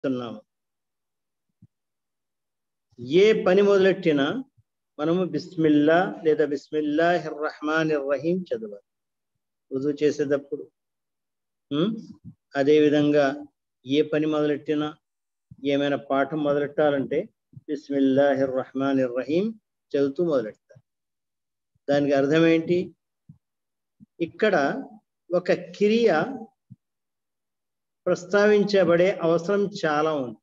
చెప్తున్నాము ఏ పని మొదలెట్టినా మనము బిస్మిల్లా లేదా బిస్మిల్లాహి రహమాన్ రహీం చదవాలి రుజువు చేసేటప్పుడు ఉమ్, అదేవిధంగా ఏ పని మొదలెట్టినా ఏమైనా పాఠం మొదలెట్టాలంటే బిస్మిల్లాహి రహమాన్ రహీం చదువుతూ మొదలెడతారు దానికి అర్థం ఏంటి ఇక్కడ ఒక క్రియ ప్రస్తావించబడే అవసరం చాలా ఉంది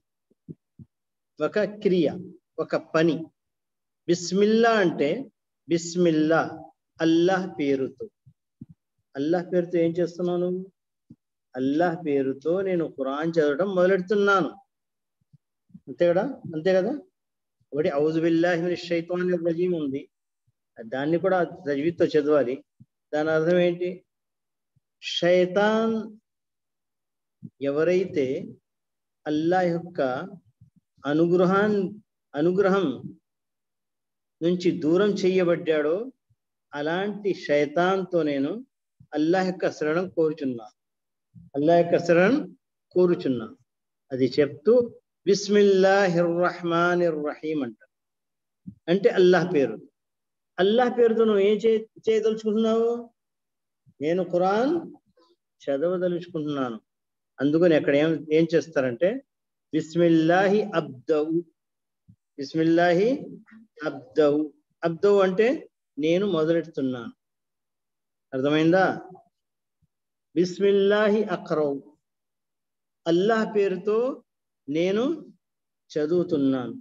ఒక క్రియ ఒక పని బిస్మిల్లా అంటే బిస్మిల్లా అల్లాహ్ పేరుతో అల్లాహ్ పేరుతో ఏం చేస్తున్నావు నువ్వు అల్లాహ్ పేరుతో నేను ఖురాన్ చదవడం మొదలెడుతున్నాను అంతే కదా అంతే కదా ఒకటి ఔజు బిల్లాహి మినష్ షైతానిర్ రజీం ఉంది దాన్ని కూడా తజ్వీద్తో చదవాలి దాని అర్థం ఏంటి షైతాన్ ఎవరైతే అల్లా యొక్క అనుగ్రహాన్ అనుగ్రహం నుంచి దూరం చేయబడ్డాడో అలాంటి శైతాన్తో నేను అల్లాహ్ యొక్క శరణం కోరుచున్నా అల్లాహ్ యొక్క శరణం కోరుచున్నా అది చెప్తూ బిస్మిల్లాహిర్ రహమానిర్ రహీం అంటారు అంటే అల్లాహ్ పేరు అల్లాహ్ పేరుతో నువ్వు ఏం చే చేయదలుచుకుంటున్నావు నేను ఖురాన్ చదవదలుచుకుంటున్నాను అందుకని అక్కడ ఏం ఏం చేస్తారంటే బిస్మిల్లాహి అబ్దవు బిస్మిల్లాహి అబ్దవు అబ్దవు అంటే నేను మొదలెడుతున్నాను అర్థమైందా బిస్మిల్లాహి అక్రవ్ అల్లాహ్ పేరుతో నేను చదువుతున్నాను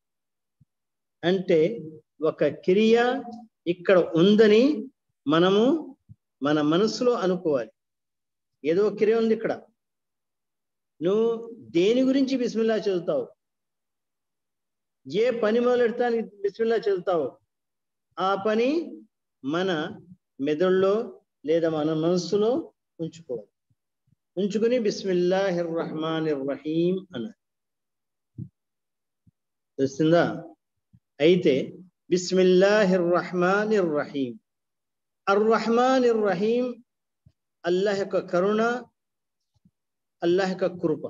అంటే ఒక క్రియ ఇక్కడ ఉందని మనము మన మనసులో అనుకోవాలి ఏదో ఒక క్రియ ఉంది ఇక్కడ నువ్వు దేని గురించి బిస్మిల్లా చదువుతావు ఏ పని మొదలెడతానికి బిస్మిల్లా చదువుతావు ఆ పని మన మెదడులో లేదా మన మనస్సులో ఉంచుకోవాలి ఉంచుకుని బిస్మిల్లాహిర్ రహమానిర్ రహీం అన్నారు తెలుస్తుందా అయితే బిస్మిల్లాహిర్ రహమానిర్ రహీం అర్ రహమానిర్ రహీం అల్లాహ్ యొక్క కరుణ అల్లాహ్ యొక్క కృప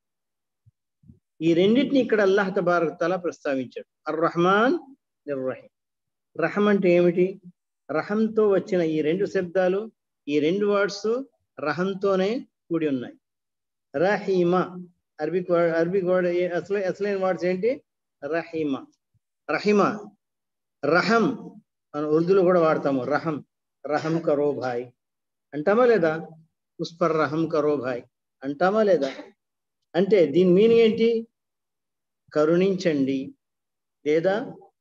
ఈ రెండింటిని ఇక్కడ అల్లాహ్ తబారక్ తల ప్రస్తావించాడు అర్ రహమాన్ రహీం రహం అంటే ఏమిటి రహంతో వచ్చిన ఈ రెండు శబ్దాలు ఈ రెండు వర్డ్స్ రహంతోనే కూడి ఉన్నాయి రహీమా అరబిక్ వర్డ్ అరబిక్ వర్డ్ అసలు అసలైన వర్డ్స్ ఏంటి రహీమా రహిమా రహం మనం ఉర్దూలో కూడా వాడతాము రహం రహం కరో భాయ్ అంటామా లేదా ఉస్పర్ రహం కరో భాయ్ అంటామా లేదా అంటే దీని మీనింగ్ ఏంటి కరుణించండి లేదా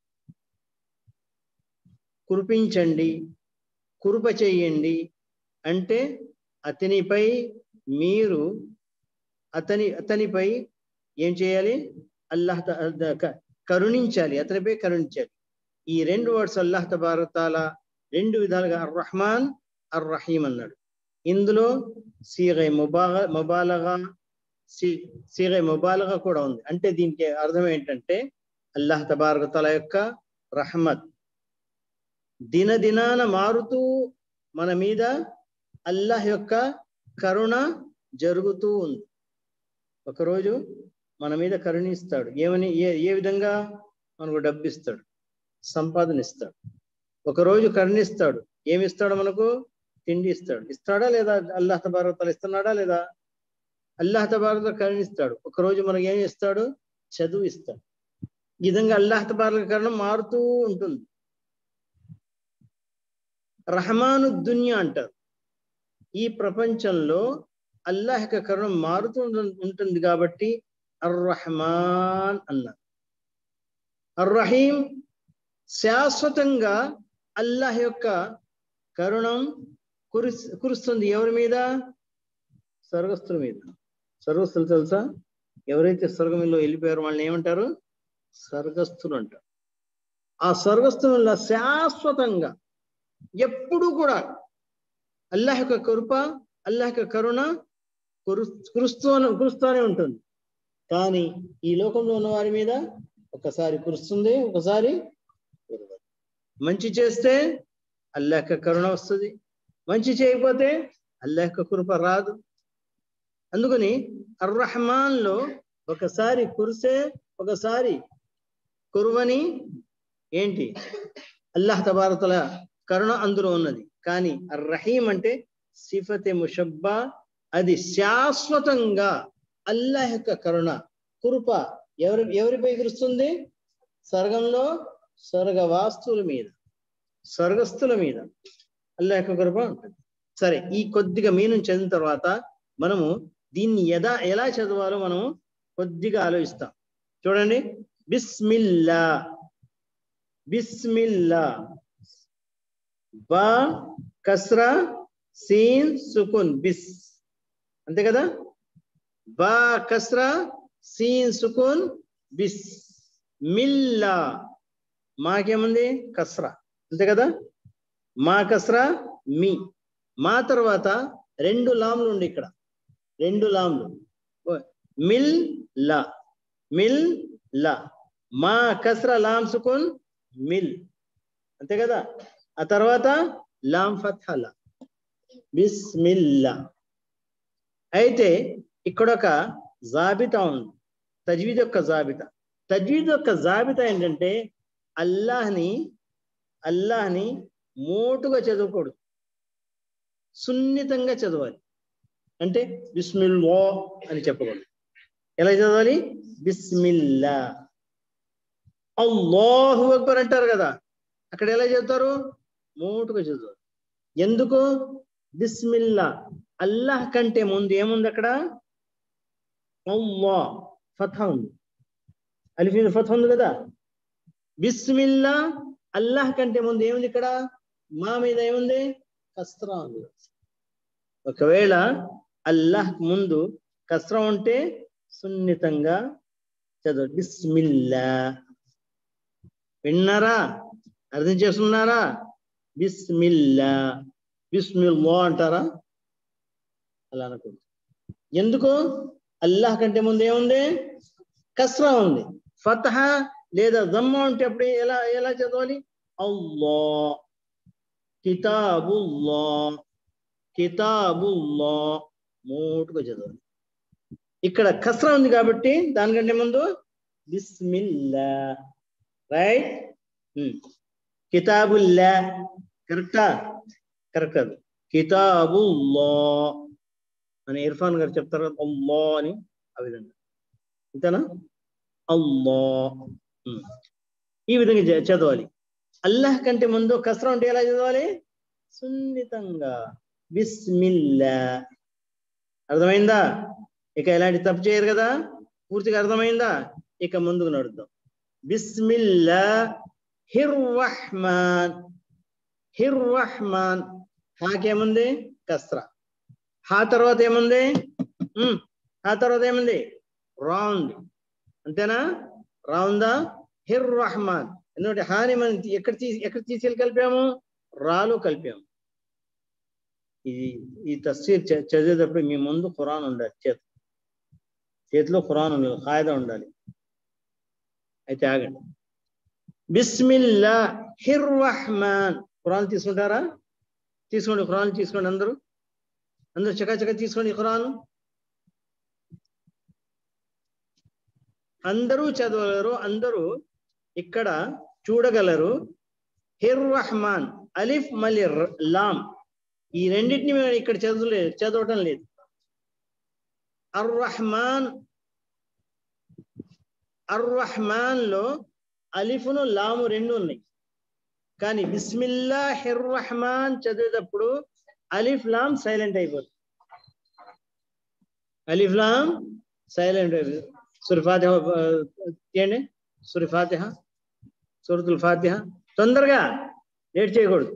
కురిపించండి కురుప చెయ్యండి అంటే అతనిపై మీరు అతని అతనిపై ఏం చేయాలి అల్లాహ్ కరుణించాలి అతనిపై కరుణించాలి ఈ రెండు వర్డ్స్ అల్లాహ్ తబారతాల రెండు విధాలుగా అర్ రహమాన్ అర్ రహీం అన్నాడు ఇందులో సీగై ముబాగ ముబాలగా సీగై ముబాలగా కూడా ఉంది అంటే దీనికి అర్థం ఏంటంటే అల్లాహ్ తబారతాల యొక్క రహమత్ దినదినాన మారుతూ మన మీద అల్లాహ్ యొక్క కరుణ జరుగుతూ ఉంది ఒకరోజు మన మీద కరుణిస్తాడు ఏమని ఏ ఏ విధంగా మనకు డబ్బు ఇస్తాడు సంపాదన ఇస్తాడు ఒకరోజు కరుణిస్తాడు ఏమి ఇస్తాడు మనకు తిండి ఇస్తాడు ఇస్తాడా లేదా అల్లాహ్ తబారతలు ఇస్తున్నాడా లేదా అల్లాహ్ తబారత కరుణిస్తాడు ఒకరోజు మనకు ఏమి ఇస్తాడు చదువు ఇస్తాడు ఈ విధంగా అల్లాహ్ తబారత కరుణ మారుతూ ఉంటుంది రహమాను దున్యా అంటారు ఈ ప్రపంచంలో అల్లాహ్ యొక్క కరుణ మారుతూ ఉంటుంది కాబట్టి అర్ రహమాన్ అన్నారు అర్ రహీం శాశ్వతంగా అల్లాహ్ యొక్క కరుణం కురి కురుస్తుంది ఎవరి మీద స్వర్గస్థుల మీద స్వర్గస్థులు తెలుసా ఎవరైతే స్వర్గంలో వెళ్ళిపోయారో వాళ్ళని ఏమంటారు స్వర్గస్థులు అంటారు ఆ స్వర్గస్థుల శాశ్వతంగా ఎప్పుడు కూడా అల్లాహ్ యొక్క కృప అల్లాహ్ యొక్క కరుణ కురు కురుస్తూ కురుస్తూనే ఉంటుంది కానీ ఈ లోకంలో ఉన్న వారి మీద ఒకసారి కురుస్తుంది ఒకసారి మంచి చేస్తే అల్లాహ్ యొక్క కరుణ వస్తుంది మంచి చేయకపోతే అల్లాహ్ యొక్క కృప రాదు అందుకని అర్రహమాన్ లో ఒకసారి కురిసే ఒకసారి కురువని ఏంటి అల్లాహ్ తబారతల కరుణ అందులో ఉన్నది కానీ అర్రహీం అంటే సిఫతే ముషబ్బా అది శాశ్వతంగా అల్లాహ్ యొక్క కరుణ కృప ఎవరి ఎవరిపై కురుస్తుంది స్వర్గంలో స్వర్గవాస్తుల మీద స్వర్గస్థుల మీద అల్లాహ్ యొక్క కృప ఉంటుంది సరే ఈ కొద్దిగా మీను చదివిన తర్వాత మనము దీన్ని ఎదా ఎలా చదవాలో మనము కొద్దిగా ఆలోచిస్తాం చూడండి బిస్మిల్లా బిస్మిల్లా బా కస్రా సీన్ సుకున్ బిస్ అంతే కదా బా కస్రా సీన్ సుకున్ బిస్ మిల్లా మాకేముంది కస్రా అంతే కదా మా కస్రా మీ మా తర్వాత రెండు లాంలు ఉండి ఇక్కడ రెండు లాంలు మిల్ లా మిల్ లా మా కస్రా లాం సుకున్ మిల్ అంతే కదా ఆ తర్వాత లాం ఫత్హల బిస్మిల్లా అయితే ఇక్కడ ఒక జాబితా ఉంది తజ్వీద్ యొక్క జాబితా తజ్వీద్ యొక్క జాబితా ఏంటంటే అల్లాహ్ని అల్లాహ్ని మోటుగా చదవకూడదు సున్నితంగా చదవాలి అంటే బిస్మిల్లా అని చెప్పకూడదు ఎలా చదవాలి బిస్మిల్లా అల్లాహు అక్బర్ అంటారు కదా అక్కడ ఎలా చదువుతారు మోటుగా చదువుతారు ఎందుకు బిస్మిల్లా అల్లాహ్ కంటే ముందు ఏముంది అక్కడ అల్లా ఫథ ఉంది అలిఫ్ మీద ఫథ ఉంది కదా బిస్మిల్లా అల్లాహ్ కంటే ముందు ఏముంది ఇక్కడ మా మీద ఏముంది కస్రా ఉంది ఒకవేళ అల్లాహ్ ముందు కస్రా ఉంటే సున్నితంగా చదువు బిస్మిల్లా విన్నారా అర్థం చేస్తున్నారా బిస్మిల్లా బిస్మిల్లా అంటారా అలా అనకూడదు ఎందుకు అల్లాహ్ కంటే ముందు ఏముంది కస్రా ఉంది ఫతహ లేదా దమ్మ ఉంటే అప్పుడు ఎలా ఎలా చదవాలి అల్లా కితాబుల్లా కితాబుల్లా మూటుగా చదవాలి ఇక్కడ కస్రా ఉంది కాబట్టి దానికంటే ముందు బిస్మిల్లా రైట్ కితాబుల్లా కరెక్టా కరెక్ట్ అది కితాబుల్లా అని ఇర్ఫాన్ గారు చెప్తారు అల్లా అని ఆ విధంగా అంతేనా అల్లా ఈ విధంగా చదవాలి అల్లాహ్ కంటే ముందు కసరా ఉంటే ఎలా చదవాలి సున్నితంగా బిస్మిల్లా అర్థమైందా ఇక ఎలాంటి తప్పు చేయరు కదా పూర్తిగా అర్థమైందా ఇక ముందుకు నడుద్దాం బిస్మిల్లా హిర్రహ్మాన్ హిర్రహ్మాన్ హాకేముంది కస్రా హా తర్వాత ఏముంది హా తర్వాత ఏముంది రా ఉంది అంతేనా రా ఉందా హిర్ రహమాన్ ఎందుకంటే హాని మనం ఎక్కడ తీసి ఎక్కడ తీసుకెళ్ళి కలిపాము రాలో కలిపాము ఇది ఈ తస్వీర్ చదివేటప్పుడు మీ ముందు ఖురాన్ ఉండాలి చేతి చేతిలో ఖురాన్ ఉండాలి కాయిదా ఉండాలి అయితే ఆగండి బిస్మిల్లా హిర్ రహమాన్ ఖురాన్ తీసుకుంటారా తీసుకోండి ఖురాన్ తీసుకోండి అందరూ అందరూ చకాచక తీసుకోండి ఖురాన్ అందరూ చదవగలరు అందరూ ఇక్కడ చూడగలరు హిర్ రహమాన్ అలిఫ్ మళ్ళీ లామ్ ఈ రెండింటిని మేము ఇక్కడ చదవలేదు చదవటం లేదు అర్ రహమాన్ అర్ రహమాన్ లో అలిఫ్ను లాము రెండు ఉన్నాయి కానీ బిస్మిల్లా హిర్ రహమాన్ చదివేటప్పుడు అలిఫ్ లామ్ సైలెంట్ అయిపోతుంది అలిఫ్ లామ్ సైలెంట్ అయిపోతుంది సురి ఫాతిహ తీయండి సురి ఫాతిహ సురతుల్ ఫాతిహ తొందరగా లేట్ చేయకూడదు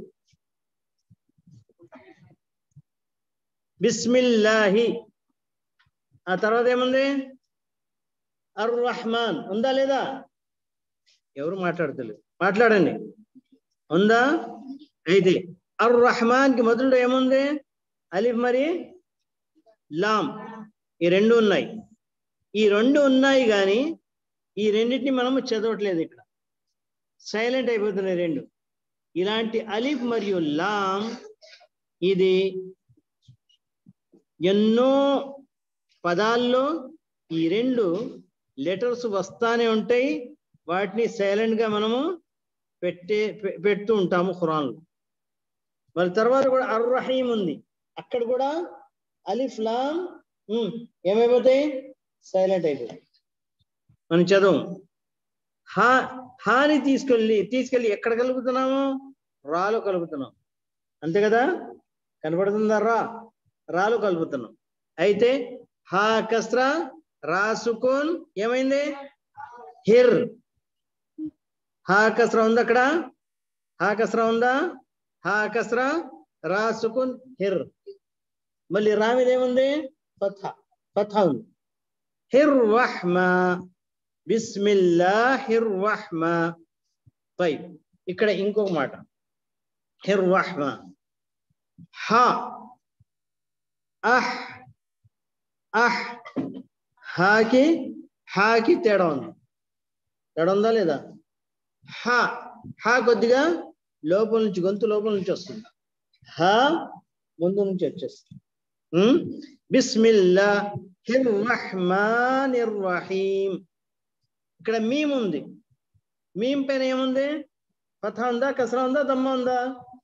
బిస్మిల్లాహి ఆ తర్వాత ఏముంది అర్ రహమాన్ ఉందా లేదా ఎవరు మాట్లాడతలేదు మాట్లాడండి ఉందా అయితే అర్ రహమాన్ కి మొదలు ఏముంది అలిఫ్ మరి లామ్ ఈ రెండు ఉన్నాయి ఈ రెండు ఉన్నాయి కానీ ఈ రెండింటిని మనము చదవట్లేదు ఇక్కడ సైలెంట్ అయిపోతున్నాయి రెండు ఇలాంటి అలిఫ్ మరియు లామ్ ఇది ఎన్నో పదాల్లో ఈ రెండు లెటర్స్ వస్తానే ఉంటాయి వాటిని సైలెంట్ గా మనము పెట్టే పె- పెడుతూ ఉంటాము ఖురాన్లో మరి తర్వాత కూడా అర్ రహీం ఉంది అక్కడ కూడా అలిఫ్ లామ్ ఉమ్, ఏమైపోతాయి సైలెంట్ అయిపోతాయి మనం చదువు హా హాని తీసుకెళ్ళి తీసుకెళ్ళి ఎక్కడ కలుపుతున్నాము రాలో కలుపుతున్నాం అంతే కదా కనబడుతుందా రా రాలు కలుపుతున్నాం అయితే హా కస్రా రాసుకోన్ ఏమైంది హిర్ హా కస్రా ఉంది అక్కడ హా కస్రా ఉందా హా కస్రా రాసుకున్ హిర్ మళ్ళీ రా మీద ఏముంది ఫథ ఫథ ఉంది హిర్ వహ్మా బిస్మిల్లాహిర్ వహ్మా పై ఇక్కడ ఇంకొక మాట హిర్ వహ్మా హా అహ్ అహ్ హాకి హాకి తేడా ఉంది తేడా ఉందా లేదా హా హా కొద్దిగా లోపల నుంచి గొంతు లోపల నుంచి వస్తుంది హా ముందు నుంచి వచ్చేస్తుంది ఉమ్? బిస్మిల్లా హిర్ రహమానిర్ రహీం ఇక్కడ మీమ్ ఉంది మీమ్ పైన ఏముంది ఫథ ఉందా కసరా ఉందా దమ్మ ఉందా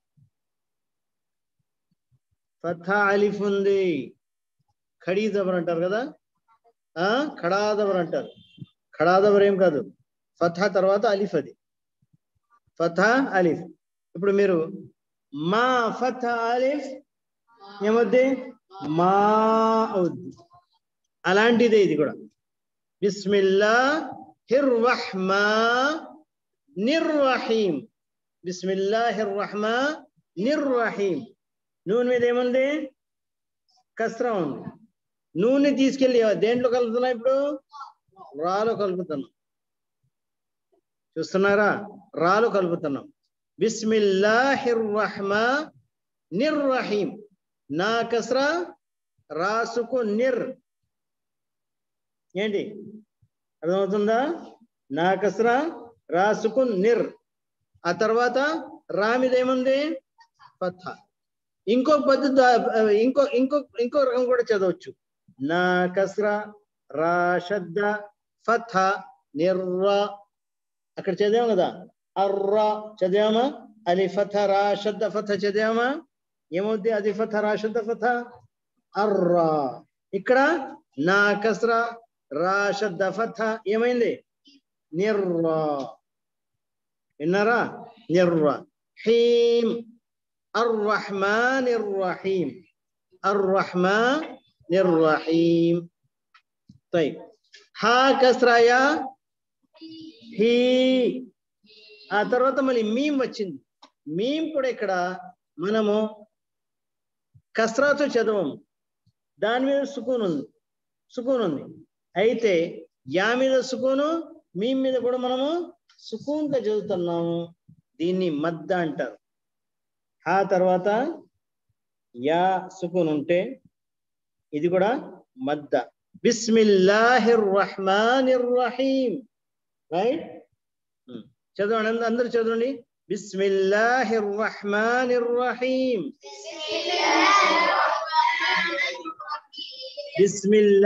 ఫథ అలిఫ్ ఉంది ఖడీ జబర్ అంటారు కదా ఆ ఖడా జబర్ అంటారు ఖడా జబర్ ఏం కాదు ఫథ తర్వాత అలిఫ్ అది ఫథ అలిఫ్ ఇప్పుడు మీరు మా ఫథ అలిఫ్ ఏమవుద్ది మా అవుద్ది అలాంటిదే ఇది కూడా బిస్మిల్లా హిర్ రహ్మా నిర్రహీం బిస్మిల్లాహిర్ రహ్మా నిర్రహీం నూనె మీద ఏముంది కస్రా ఉంది నూనె తీసుకెళ్ళి దేంట్లో కలుపుతున్నా ఇప్పుడు రాలో కలుపుతున్నాం చూస్తున్నారా రాలు కలుపుతున్నాం బిస్మిల్లాహిర్ రహ్మా నిర్రహీం నా కస్రా రాసుకు నిర్ ఏంటి అర్థమవుతుందా నా కస్రా రాసుకు నిర్ ఆ తర్వాత రా మీద ఏముంది ఫథ ఇంకో పద్ధతి దా- ఇంకో ఇంకో ఇంకో రకం కూడా చదవచ్చు నా కస్రా రాషద్ద ఫథ నిర్ర అక్కడ చదివాం కదా అర్రా చదివామా అది ఫథ రాషద్ద ఫథ చదివామా ఏమవుద్ది అది ఫథ రాషద్ద ఫథ అర్రా ఇక్కడ నా కస్రా రాషద్ద ఫథ ఏమైంది నిర్రా విన్నారా నిర్రా హీం الرحمن الرحيم الرحمن الرحيم طيب హా కస్రాయా హీ ఆ తర్వాత మళ్ళీ మీమ్ వచ్చింది మీమ్ కూడా ఇక్కడ మనము కస్రాతో చదవము దాని మీద సుకూన్ ఉంది సుకూన్ ఉంది అయితే యా మీద సుకూను మీమ్ మీద కూడా మనము సుకూన్గా చదువుతున్నాము దీన్ని మద్ద అంటారు ఆ తర్వాత యా సుకూన్ ఉంటే ఇది కూడా మద్ద బిస్మిల్లాహిర్ రహమానిర్ రహీం రైట్ చదవండి అందరూ- అందరూ చదవండి బిస్మిల్లాహిర్ రహమానిర్ రహీం బిస్మిల్లా